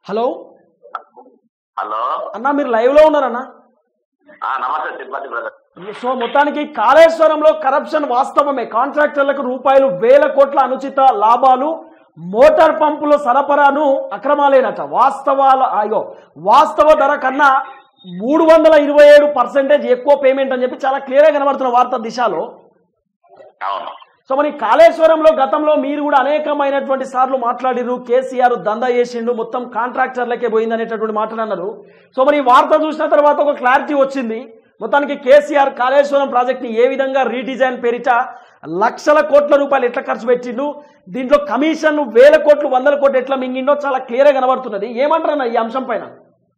Hello hello అన్న మీరు live లో ఉన్నారన్నా ఆ, నమస్తే తిరుపతి బ్రదర్ సో మొత్తానికి కాళేశ్వరంలో కరప్షన్ వాస్తవమే కాంట్రాక్టర్లకు రూపాయలు వేల కోట్ల అనుచిత లాభాలు మోటార్ పంపుల సరఫరాను అక్రమాలేనట వాస్తవాల అయ్యో వాస్తవ ధర కన్నా మూడు వందల ఇరవై ఏడు పర్సెంటేజ్ ఎక్కువ పేమెంట్ అని చెప్పి చాలా క్లియర్గా కనబడుతున్న వార్త దిశలో అవును సో మరి కాళేశ్వరంలో గతంలో మీరు కూడా అనేకమైనటువంటి సార్లు మాట్లాడిరు కేసీఆర్ దందా చేసిండు మొత్తం కాంట్రాక్టర్లకే పోయింది అనేటటువంటి మాటలు అన్నారు సో మరి ఈ వార్త చూసిన తర్వాత ఒక క్లారిటీ వచ్చింది మొత్తానికి కేసీఆర్ కాళేశ్వరం ప్రాజెక్ట్ని ఏ విధంగా రీడిజైన్ పేరిట లక్షల కోట్ల రూపాయలు ఎట్లా ఖర్చు పెట్టిండు దీంట్లో కమిషన్ వేల కోట్లు వందల కోట్లు ఎట్లా మింగిండో చాలా క్లియర్గా కనబడుతున్నది ఏమంటారన్న ఈ అంశం పైన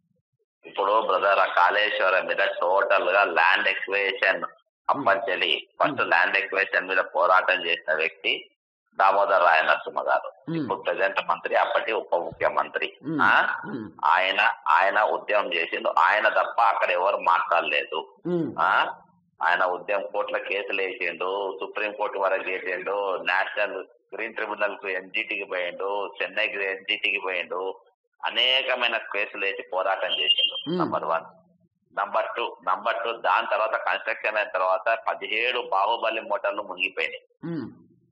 ఇప్పుడు బ్రదర్ ఆ కాళేశ్వరం మీద టోటల్ గా ల్యాండ్ ఎక్వేషన్ అప్పంచెలి ఫస్ట్ ల్యాండ్ ఎక్వేషన్ మీద పోరాటం చేసిన వ్యక్తి దామోదర్ రాయ నరసింహ గారు మ్మ్. ఇప్పుడు ప్రజెంట్ మంత్రి అప్పటి ఉప ముఖ్యమంత్రి మ్మ్. ఆ? మ్మ్. ఆయన ఆయన ఉద్యమం చేసిండు ఆయన తప్ప అక్కడ ఎవరు మాట్లాడలేదు ఉమ్, ఆ ఆయన ఉద్యమం కోర్టుల కేసులు వేసిండు సుప్రీం కోర్టు వరకు చేసిండు నేషనల్ గ్రీన్ ట్రిబ్యునల్ కు ఎన్జిటికి పోయిండు చెన్నై ఎన్జిటికి పోయిండు అనేకమైన కేసులు వేసి పోరాటం చేసిండు Hmm. Number one number two number two దాని తర్వాత కన్స్ట్రక్షన్ అయిన తర్వాత పదిహేడు బాహుబలి మోటార్లు మునిగిపోయినాయి ఉమ్,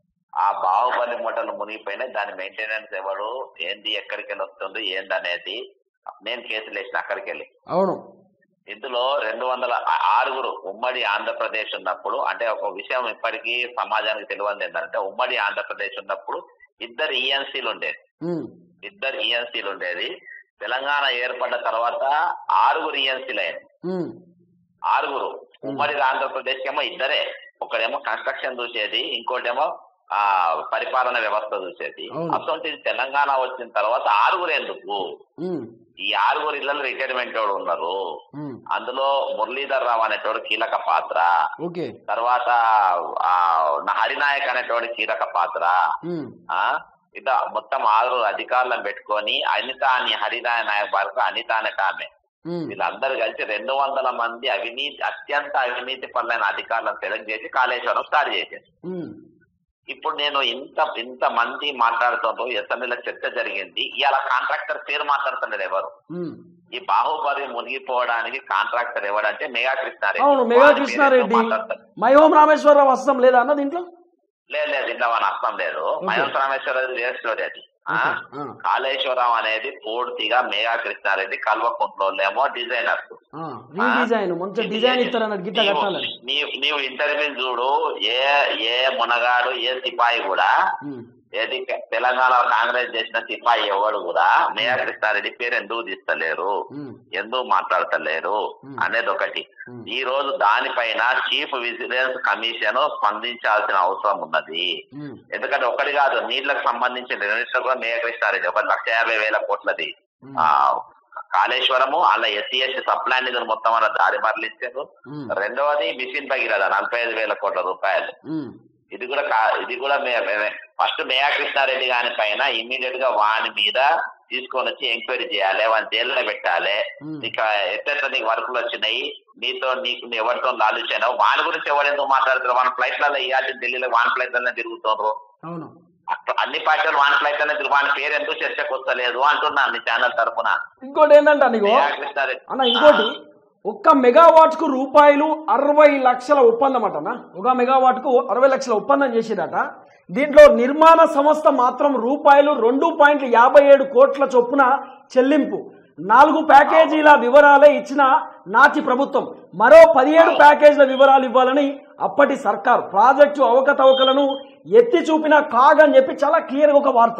ఆ బాహుబలి మోటార్లు మునిగిపోయినాయి దాని మెయింటెనెన్స్ ఎవరు ఏంది ఎక్కడికి వెళ్ళి వస్తుంది ఏందనేది నేను కేసులు వేసిన అక్కడికి వెళ్ళి అవును ఇందులో రెండు వందల ఆ- ఆరుగురు ఉమ్మడి ఆంధ్రప్రదేశ్ ఉన్నప్పుడు అంటే ఒక విషయం ఇప్పటికీ సమాజానికి తెలియదు ఏంటంటే ఉమ్మడి ఆంధ్రప్రదేశ్ ఉన్నప్పుడు ఇద్దరు ఈఎన్సీలు ఉండేది ఉమ్, ఇద్దరు ఈఎన్సీలు ఉండేది తెలంగాణ ఏర్పడ్డ తర్వాత ఆరుగురు ఈఎన్సీలు అయ్యారు ఉమ్, ఆరుగురు ఉమ్మడి ఆంధ్రప్రదేశ్ ఏమో ఇద్దరే ఒకడేమో కన్స్ట్రక్షన్ చూసేది ఇంకోటేమో ఆ పరిపాలన వ్యవస్థ చూసేది అవును. అటువంటి తెలంగాణ వచ్చిన తర్వాత ఆరుగురు ఎందుకు ఉమ్, ఈ ఆరుగురు ఇళ్లలో రిటైర్మెంట్ వాడు ఉన్నారు ఉమ్, అందులో మురళీధర్ రావు అనేటోడు కీలక పాత్ర ఓకే తర్వాత ఆ హరినాయక్ అనేటోడు కీలక పాత్ర ఉమ్, ఆ ఇట్లా మొత్తం ఆరు అధికారులను పెట్టుకొని అనిత అని హరినాయ నాయక్ వరకు అనిత అనేట ఆమె ఉమ్, వీళ్ళందరూ కలిసి రెండు వందల మంది అవినీతి అత్యంత అవినీతి పనులైన అధికారులను సెలెక్ట్ చేసి కాళేశ్వరం స్టార్ట్ చేశారు ఉమ్, ఇప్పుడు నేను ఇంత ఇంత మంది మాట్లాడుతుండ్రు ఎస్ఎంఎల్ చర్చ జరిగింది ఇవాళ కాంట్రాక్టర్ పేరు మాట్లాడుతున్నారు ఎవరు ఉమ్. ఈ బాహుబలి మునిగిపోవడానికి కాంట్రాక్టర్ ఎవడంటే మెగా కృష్ణారెడ్డి అవును మెగా వారి పేరు కృష్ణారెడ్డి ఎందుకు మాట్లాడతారు? మైహోం రామేశ్వరరావు వస్తం లేదా అన్న దీంట్లో లేదు లేదు ఇంట్లో మన అర్థం లేదు మయం రామేశ్వరరావు వేరే స్టోరీ అది ఆ? ఓకే, ఆ. కాళేశ్వరం అనేది పూర్తిగా మెగా కృష్ణారెడ్డి కల్వకుంట్లోనేమో డిజైనర్స్ ఆ, రీడిజైన్ మంచి డిజైన్ ఇస్తారన్నట్టు గిట్ల కట్టాలని నీవు నీవు ఇంటర్వ్యూ చూడు ఏ ఏ మునగాడు ఏ సిపాయి కూడా ఉమ్, ఏది తెలంగాణ కాంగ్రెస్ చేసిన సిపాయి ఎవడు కూడా మేయా కృష్ణారెడ్డి పేరు ఎందుకు తీస్తలేరు ఉమ్, ఎందుకు మాట్లాడతలేరు Hmm. అనేది ఒకటి Hmm. ఈ రోజు దానిపైన చీఫ్ విజిలెన్స్ కమిషన్ స్పందించాల్సిన అవసరం ఉన్నది ఉమ్, ఎందుకంటే ఒకటి కాదు నీళ్లకు సంబంధించిన రెండింటిలో కూడా మేయ కృష్ణారెడ్డి ఒక లక్ష యాభై వేల కోట్లది ఉమ్, ఆ కాళేశ్వరము అలా ఎస్సీ ఎస్టీ సప్లై నిధులు మొత్తం అలా దారి మరలించారు ఉమ్, రెండవది మిషన్ భగీరథ నలభై ఐదు వేల కోట్ల రూపాయలు ఉమ్, ఇది కూడా కా- ఇది కూడా ఫస్ట్ మేయా కృష్ణారెడ్డి గారి పైన ఇమీడియట్ గా వాని మీద తీసుకొని వచ్చి ఎంక్వైరీ చేయాలి వాని జైల్లో పెట్టాలి ఉమ్. ఇక ఎట్లా నీకు వర్కులు వచ్చినాయి నీతో నీకు నువ్వు ఎవరితో లాలుచానో వాని గురించి ఎవరు ఎందుకు మాట్లాడుతారు వాని ఫ్లైట్లలో ఇవ్వాల్సిన ఢిల్లీలో వాన్ ఫ్లైట్లనే తిరుగుతున్నారు అవును అట్లా అన్ని పార్టీలు వాన్ ఫ్లైట్లనే తిరుగు వాని పేరు ఎందుకు చర్చకు వస్తలేదు అంటున్నాను మీ ఛానల్ తరఫున ఇంకోటి ఏంటంటే నీకు మేయా కృష్ణారెడ్డి అన్న ఇంకోటి ఒక్క మెగావాట్ కు రూపాయలు అరవై లక్షల ఒప్పందం అట అన్న ఒక మెగావాట్ కు అరవై లక్షల ఒప్పందం చేసిరట దీంట్లో నిర్మాణ సంస్థ మాత్రం రూపాయలు రెండు పాయింట్ యాభై ఏడు కోట్ల చొప్పున చెల్లింపు నాలుగు ప్యాకేజీల వివరాలే ఇచ్చిన నాటి ప్రభుత్వం మరో పదిహేడు ప్యాకేజీల వివరాలు ఇవ్వాలని అప్పటి సర్కార్ ప్రాజెక్టు అవకతవకలను ఎత్తి చూపిన కాగని చెప్పి చాలా క్లియర్ ఒక వార్త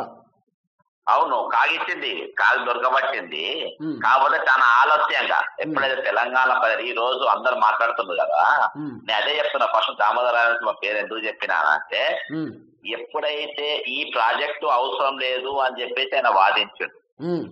అవును కాగిచ్చింది కాగి దొరకబట్టింది ఉమ్. కాకపోతే చాలా ఆలస్యంగా ఎప్పుడైతే తెలంగాణ ప్రజలు ఈ రోజు అందరు మాట్లాడుతుంది కదా ఉమ్, నేను అదే చెప్తున్నా ఫస్ట్ దామోదర మా పేరు ఎందుకు చెప్పినానంటే ఉమ్, ఎప్పుడైతే ఈ ప్రాజెక్టు అవసరం లేదు అని చెప్పేసి ఆయన వాదించాడు ఉమ్,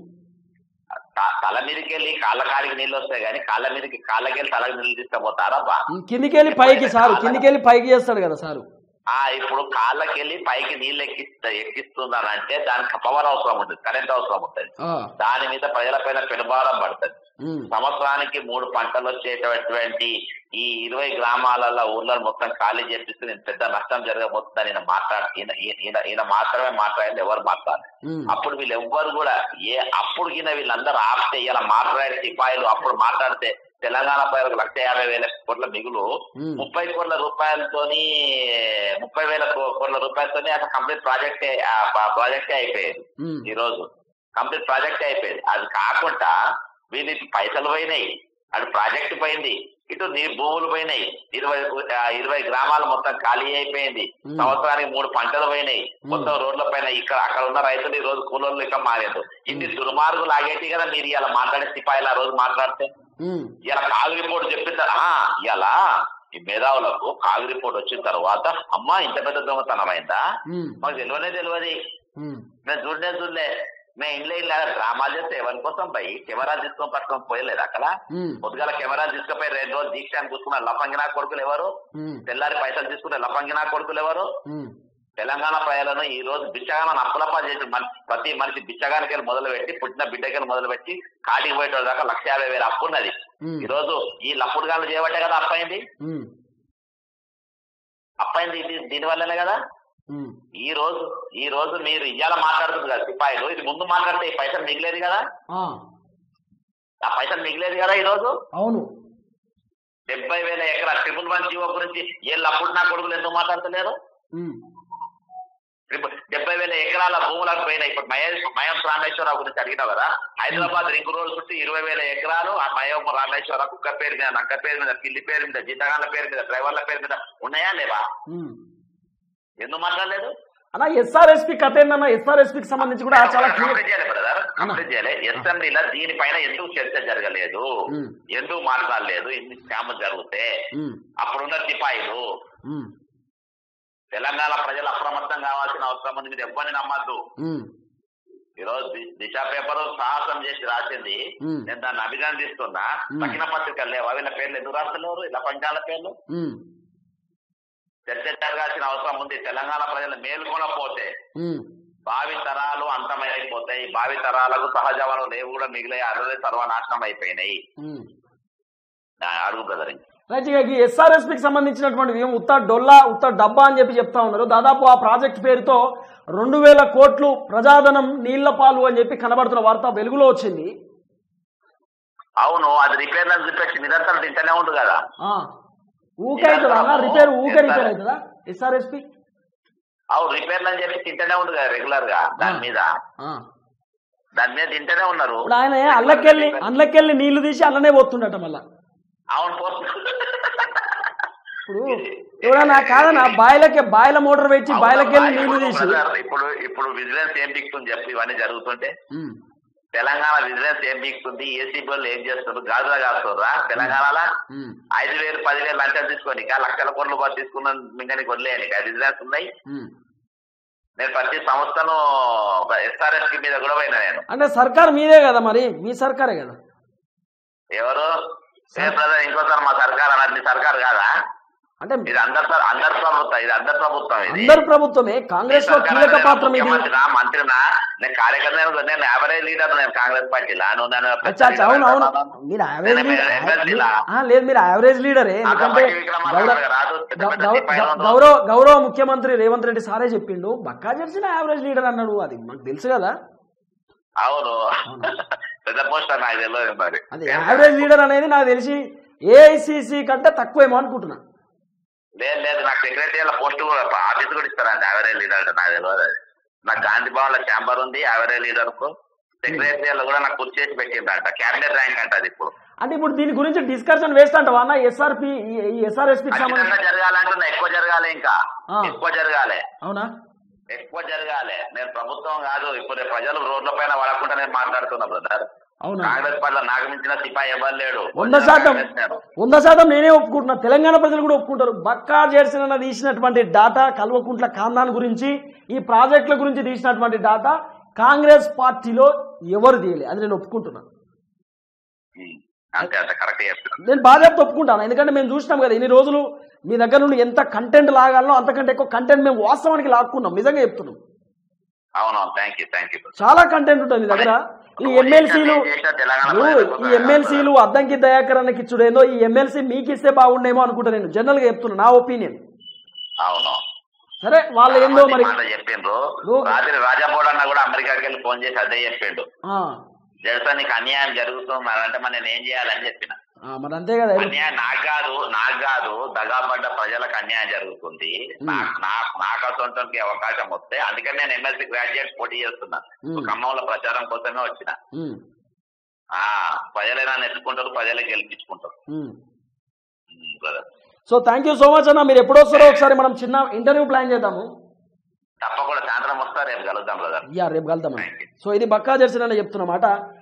త- తల మీదకి వెళ్ళి కాళ్ళ కాడికి నీళ్ళు వస్తాయి కానీ కాళ్ళ మీదకి కాళ్ళకి వెళ్ళి తలకి నీళ్ళు తీసుకుపోతారా బా కిందికెళ్ళి పైకి సారు కిందికెళ్ళి పైకి చేస్తాడు కదా సారు ఆ ఇప్పుడు కాళ్ళకెళ్ళి పైకి నీళ్ళు ఎక్కిస్తా ఎక్కిస్తుందనంటే దానికి పవర్ అవసరం ఉంటుంది కరెంట్ అవసరం ఉంటుంది ఆ, దాని మీద ప్రజలపైన పెనుభారం పడుతుంది ఉమ్, సంవత్సరానికి మూడు పంటలు వచ్చేటటువంటి ఈ ఇరవై గ్రామాలలో ఊర్లను మొత్తం ఖాళీ చేపిస్తే నేను పెద్ద నష్టం జరగబోతుందని ఈయన మాట్లాడు ఈయన ఈయన ఈయన మాత్రమే మాట్లాడింది ఎవరు మాట్లాడాలి ఉమ్, అప్పుడు వీళ్ళు ఎవ్వరు కూడా ఏ అప్పుడు గిన వీళ్ళందరూ ఆపితే ఇలా మాట్లాడే సిపాయిలు అప్పుడు మాట్లాడితే తెలంగాణ ప్రజలకు లక్ష యాభై వేల కోట్ల మిగులు ఉమ్, ముప్పై కోట్ల రూపాయలతోని ముప్పై వేల కో- కోట్ల రూపాయలతోని అసలు కంప్లీట్ ప్రాజెక్టే ప్రాజెక్టే అయిపోయేది ఉమ్, ఈ రోజు కంప్లీట్ ప్రాజెక్ట్ అయిపోయింది అది కాకుండా వీళ్ళకి పైసలు పోయినాయి అటు ప్రాజెక్ట్ పోయింది ఇటు నీ భూములు పోయినాయి ఇరవై ఆ, ఇరవై గ్రామాలు మొత్తం ఖాళీ అయిపోయింది Hmm. సంవత్సరానికి మూడు పంటలు పోయినాయి మొత్తం రోడ్ల పైన ఇక్కడ అక్కడ ఉన్న రైతులు ఈ రోజు కూలోళ్ళు ఇక మారేదు ఇన్ని దుర్మార్గులు ఆగేటి కదా మీరు ఇలా మాట్లాడే సిపాయిలు ఆ రోజు మాట్లాడితే ఉమ్, ఇలా కాగు రిపోర్ట్ చెప్పిస్తారు ఇలా ఈ మేధావులకు కాగు రిపోర్ట్ వచ్చిన తర్వాత అమ్మా ఇంత పెద్ద దొంగతనమైందా ఉమ్, మాకు తెలియనే తెలియదు ఉమ్, మేము చూడలే చూడలే మేము ఇంట్లో ఇలా డ్రామాలు చేస్తే ఎవరి కోసం పోయి కెమెరా తీసుకొని పట్టుకొని పోయలేదు అక్కడ ఉమ్, పొద్దుగల కెమెరా తీసుకుపోయి రెండు రోజులు దీక్ష అని కూర్చున్నారు లపంగినా కొడుకులు ఎవరు ఉమ్, తెల్లారి పైసలు తీసుకునే లపంగినా కొడుకులు ఎవరు ఉమ్, తెలంగాణ ప్రజలను ఈ రోజు బిచ్చగానం అప్పులప్ప చేసి మన- ప్రతి మనిషి బిచ్చగానికి వెళ్ళి మొదలు పెట్టి పుట్టిన బిడ్డకి మొదలు పెట్టి కాటికి పోయేటోళ్ళ దాకా లక్ష యాభై వేలు అప్పు ఉన్నది ఉమ్, ఈ రోజు ఈ లప్పుడు గాలు చేయబట్టే కదా అప్పైంది ఉమ్, అప్పైంది ఇది దీని వల్లనే కదా ఉమ్, ఈ రోజు ఈ రోజు మీరు ఇవాళ మాట్లాడుతుంది కదా సిపాయిలు ఇది ముందు మాట్లాడితే ఈ పైసలు మిగిలేదు కదా ఆ, ఆ పైసలు మిగిలేదు కదా ఈ రోజు అవును డెబ్బై వేల ఎకరా ట్రిపుల్ వన్ జీవో గురించి ఏ లప్పుడు నా కొడుకులు ఎందుకు మాట్లాడతలేరు ఉమ్, ట్రిపుల్ డెబ్బై వేల ఎకరాల భూములకు పోయినాయి ఇప్పుడు మహేష్ మహేష్ రామేశ్వరరావు గురించి అడిగినావు కదా హైదరాబాద్ రింగ్ రోడ్ చుట్టూ ఇరవై వేల ఎకరాలు ఆ మహేష్ రామేశ్వరరావు కుక్క పేరు మీద నక్క పేరు మీద పిల్లి పేరు మీద జీతగాళ్ళ పేరు మీద డ్రైవర్ల పేరు మీద ఉన్నాయా లేవా ఉమ్. ఎందుకు మాట్లాడలేదు అన్న ఎస్ఆర్ఎస్పి కథ ఏందన్న ఎస్ఆర్ఎస్పికి సంబంధించి కూడా చాలా క్లియర్ కంప్లీట్ చేయాలి బ్రదర్ అన్న. కంప్లీట్ చేయాలి అసెంబ్లీలో దీనిపైన ఎందుకు చర్చ జరగలేదు ఉమ్. ఎందుకు మాట్లాడలేదు ఇన్ని స్కామ్ జరిగితే ఉమ్, అప్పుడున్న సిపాయిలు ఉమ్, తెలంగాణ ప్రజలు అప్రమత్తం కావాల్సిన అవసరం ఉంది మీరు ఎవరిని నమ్మద్దు ఉమ్, ఈరోజు ది- దిశ పేపర్ సాహసం చేసి రాసింది ఉమ్. నేను దాన్ని అభినందిస్తున్నా మ్. తగిన పత్రికలు లేవా వీళ్ళ పేర్లు ఎందుకు రాస్తలేరు ఇలా పంచాల పేర్లు ఉమ్, చర్చ జరగాల్సిన అవసరం ఉంది తెలంగాణ ప్రజలు మేల్కొనపోతే ఉమ్, భావి తరాలు అంతమైపోతాయి భావి తరాలకు సహజ వనరులు లేవు కూడా మిగిలే అరవై సర్వనాశనం అయిపోయినాయి ఉమ్. ఆ, అడుగు బ్రదర్ రైట్ ఇక ఈ ఎస్ఆర్ఎస్పికి సంబంధించినటువంటిది ఏం ఉత్త డొల్లా ఉత్త డబ్బా అని చెప్పి చెప్తా ఉన్నారు దాదాపు ఆ ప్రాజెక్ట్ పేరుతో రెండు వేల కోట్లు ప్రజాధనం నీళ్ల పాలు అని చెప్పి కనబడుతున్న వార్త వెలుగులో వచ్చింది అవును అది రిపేర్ రిపేర్ నిరంతరం తింటూనే ఉంది కదా ఆ, ఊకే అవుతుందా అన్న రిపేర్ ఊకే రిపేర్ అవుతుందా ఎస్ఆర్ఎస్పి అవును రిపేర్లు అని చెప్పి తింటూనే ఉంది కదా రెగ్యులర్ గా దాని మీద దాని మీద తింటూనే ఉన్నారు ఇప్పుడు ఆయన అల్లకెళ్ళి అల్లకెళ్ళి నీళ్లు తీసి అల్లనే పోతుండట మళ్ళా అవును పోతుంది ఇప్పుడు ఎవడన్నా కాదన్నా బాయిలకి బాయిల మోటార్ పెట్టి బాయిలకెళ్ళి నీళ్లు తీసి బ్రదర్, ఇప్పుడు ఇప్పుడు విజిలెన్స్ ఏం బిక్తుంది చెప్పి ఇవన్నీ జరుగుతుంటే ఉమ్, తెలంగాణ విజిలెన్స్ ఏం బిక్తుంది ఏసీబీ వాళ్ళు ఏం చేస్తున్నారు గాజులా కాస్తుర్రా తెలంగాణలో ఉమ్, ఐదు వేలు పదివేలు లంచం తీసుకోని లక్షల కోట్లు కూడా తీసుకున్న మింగని వదిలేయని విజిలెన్స్ ఉన్నాయి ఉమ్. నేను ప్రతి సంస్థను ఎస్ఆర్ఎస్ మీద కూడా పోయినా నేను అంటే సర్కార్ మీదే కదా మరి మీ సర్కారే కదా ఎవరు ఏ బ్రదర్ ఇంకోసారి మా సర్కార్ అన్నది మీ సర్కార్ కాదా అంటే ఇది అందరి సర్- అందరి ప్రభుత్వం ఇది అందరి ప్రభుత్వం ఇది అందరు ప్రభుత్వమే కాంగ్రెస్ లో కీలక పాత్ర మీది ముఖ్యమంత్రినా మంత్రినా నేను కార్యకర్త నేను యావరేజ్ లీడర్ నేను కాంగ్రెస్ పార్టీలా నువ్వు నన్ను అచ్చా అచ్చా అవును అవును మీరు యావరేజ్ నేను లీడర్ ఎమ్మెల్సీ లా? ఆ, లేదు మీరు యావరేజ్ లీడరే ఎందుకంటే అసలు విక్రమార్క గౌరవ రాదు, పెద్ద గౌ- పెద్ద గౌ- సిపాయిలు గౌ- ఉన్నారు. గౌరవ గౌరవ ముఖ్యమంత్రి రేవంత్ రెడ్డి సారే చెప్పిండు బక్కా జెర్సిన యావరేజ్ లీడర్ అన్నాడు అది మాకు తెలుసు కదా అవును పెద్ద పోస్టర్ నాకు తెలియదు మరి అది యావరేజ్ లీడర్ అనేది నాకు తెలిసి ఏఐసిసి కంటే తక్కువేమో అనుకుంటున్నా లేదు లేదు నాకు సెక్రటరీ పోస్ట్ కూడా ఆఫీస్ కూడా ఇస్తారండి యావరేజ్ లీడర్ అంటే నాకు తెలియదు అది నాకు గాంధీ భవన్ లో ఛాంబర్ ఉంది యావరేజ్ లీడర్ కు సెక్రటరీ కూడా నాకు కుర్చీ చేసి పెట్టిందంట క్యాబినెట్ ర్యాంక్ అంట అది ఇప్పుడు అంటే ఇప్పుడు దీని గురించి డిస్కషన్ వేస్ట్ అంటావా అన్న ఎస్ఆర్పి ఈ ఎస్ఆర్ఎస్పికి ఖచ్చితంగా సంబంధించి జరగాలంటున్నా ఎక్కువ జరగాలి ఇంకా ఆ. ఎక్కువ జరగాలి అవునా ఎక్కువ జరగాలి నేను ప్రభుత్వం కాదు ఇప్పుడు రేపు ప్రజలు రోడ్ల పైన పడకుండా నేను మాట్లాడుతున్నా బ్రదర్ అవునా కాంగ్రెస్ పార్టీలో నాకు మించిన సిపాయి ఎవరు లేడు వంద శాతం కాంగ్రెస్ నేను. వంద శాతం నేనే ఒప్పుకుంటున్నా తెలంగాణ ప్రజలు కూడా ఒప్పుకుంటారు బక్కా జెర్సన్ తీసినటువంటి డాటా కల్వకుంట్ల ఖాందాన్ గురించి ఈ ప్రాజెక్టుల గురించి తీసినటువంటి డాటా కాంగ్రెస్ పార్టీలో ఎవరు తీయలే అది నేను ఒప్పుకుంటున్నా ఉమ్. అంతే అంతే కరెక్ట్ చెప్తున్నాను నేను బాధ్యత ఒప్పుకుంటాను ఎందుకంటే మేము చూసినాం కదా ఇన్ని రోజులు మీ దగ్గర నుండి ఎంత కంటెంట్ లాగాలో అంతకంటే ఎక్కువ కంటెంట్ మేము వాస్తవానికి లాక్కున్నాం నిజంగా చెప్తున్నాం అవునవును థ్యాంక్ యూ థ్యాంక్ యూ చాలా కంటెంట్ ఉంటుంది మీ దగ్గర ఈ ఎమ్మెల్సీలు తెలంగాణ ఈ ఎమ్మెల్సీలు అద్దంకి దయాకర్ అన్నకి ఇచ్చుడేందో ఈ ఎమ్మెల్సీ మీకు ఇస్తే బాగుండేమో అనుకుంటా నేను జనరల్ గా చెప్తున్నా నా ఒపీనియన్ అవును సరే వాళ్ళు ఏందో మరి మాట చెప్పిండ్రు నువ్వు- రాత్రి రాజాపూర్ అన్న కూడా అమెరికాకి వెళ్ళి ఫోన్ చేసి అదే చెప్పిండు ఆ, జల్సా నీకు అన్యాయం జరుగుతుంది మరి అంటే మరి నేను ఏం చేయాలని చెప్పిన ఆ, మరి అంతే కదా అన్యాయం నాకు కాదు నాకు కాదు దగాపడ్డ ప్రజలకు అన్యాయం జరుగుతుంది నాకు నా- నాకు అసొంటకి అవకాశం వస్తే అందుకని నేను ఎంఎస్సీ గ్రాడ్యుయేట్ పోటీ చేస్తున్నా ఉమ్. ఖమ్మంలో ప్రచారం కోసమే వచ్చిన ఉమ్, ఆ ప్రజలే నన్ను ఎత్తుకుంటారు ప్రజలే గెలిపించుకుంటారు ఉమ్. ఉమ్, brother. So thank you so much అన్న మీరు ఎప్పుడు వస్తారో ఒకసారి మనం చిన్న ఇంటర్వ్యూ ప్లాన్ చేద్దాము తప్పకుండా సాయంత్రం వస్తా రేపు కలుద్దాం బ్రదర్ యా రేపు కలుద్దాం సో ఇది బక్కా జెర్సీ అని చెప్తున్నమాట